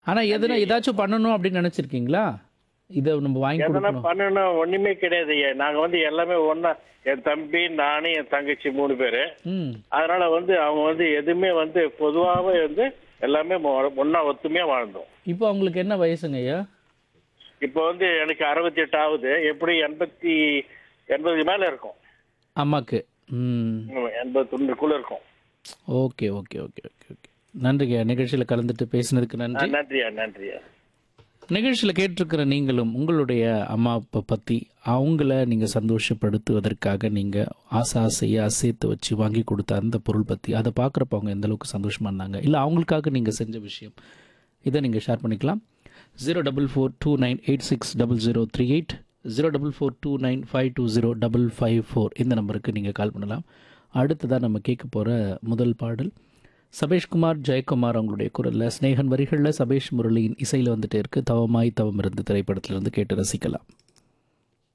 ஆனா எதுனா ஏதாச்சும் பண்ணணும் அப்படின்னு நினைச்சிருக்கீங்களா இதை நம்ம வாங்கி எதனா கொடுக்கணும் பண்ணணும் ஒண்ணுமே கிடையாது ஐயா நாங்க வந்து எல்லாமே ஒண்ணா என் தம்பி நானு என் தங்கச்சி மூணு பேரு ம் அதனால வந்து அவங்க வந்து எதுவுமே வந்து பொதுவாகவே வந்து எல்லாமே மொ- ஒண்ணா ஒத்துமையா வாழ்ந்தோம் இப்போ அவங்களுக்கு என்ன வயசுங்க ஐயா இப்போ வந்து எனக்கு அறுபத்தி எட்டு ஆகுது எப்படி எண்பத்தி எண்பது மேல இருக்கும் அம்மாக்கு ம் எண்பது தொண்ணூறுக்குள்ள இருக்கும் okay okay okay okay okay நன்றிங்க நிகழ்ச்சியில் கலந்துட்டு பேசினதுக்கு ஆ, நன்றி நன்றியா நன்றியா நிகழ்ச்சியில் கேட்டிருக்கிற நீங்களும் உங்களுடைய அம்மா அப்பா பற்றி அவங்கள நீங்கள் சந்தோஷப்படுத்துவதற்காக நீங்கள் ஆசை ஆசையாக சேர்த்து வச்சு வாங்கி கொடுத்த அந்த பொருள் பற்றி அதை பார்க்குறப்ப அவங்க எந்த அளவுக்கு சந்தோஷமாக இருந்தாங்க இல்லை அவங்களுக்காக நீங்கள் செஞ்ச விஷயம் இதை நீங்கள் ஷேர் பண்ணிக்கலாம் zero double four two nine eight six double zero three eight zero double four two nine five two zero double five four இந்த நம்பருக்கு நீங்கள் கால் பண்ணலாம் அடுத்ததாக நம்ம கேட்க போகிற முதல் பாடல் சபேஷ்குமார் ஜெயக்குமார் அவங்களுடைய குரலில் ஸ்னேகன் வரிகளில் சபேஷ் முரளியின் இசையில் வந்துட்டே இருக்கு தவமாய் தவம் இருந்து திரைப்படத்திலிருந்து கேட்டு ரசிக்கலாம்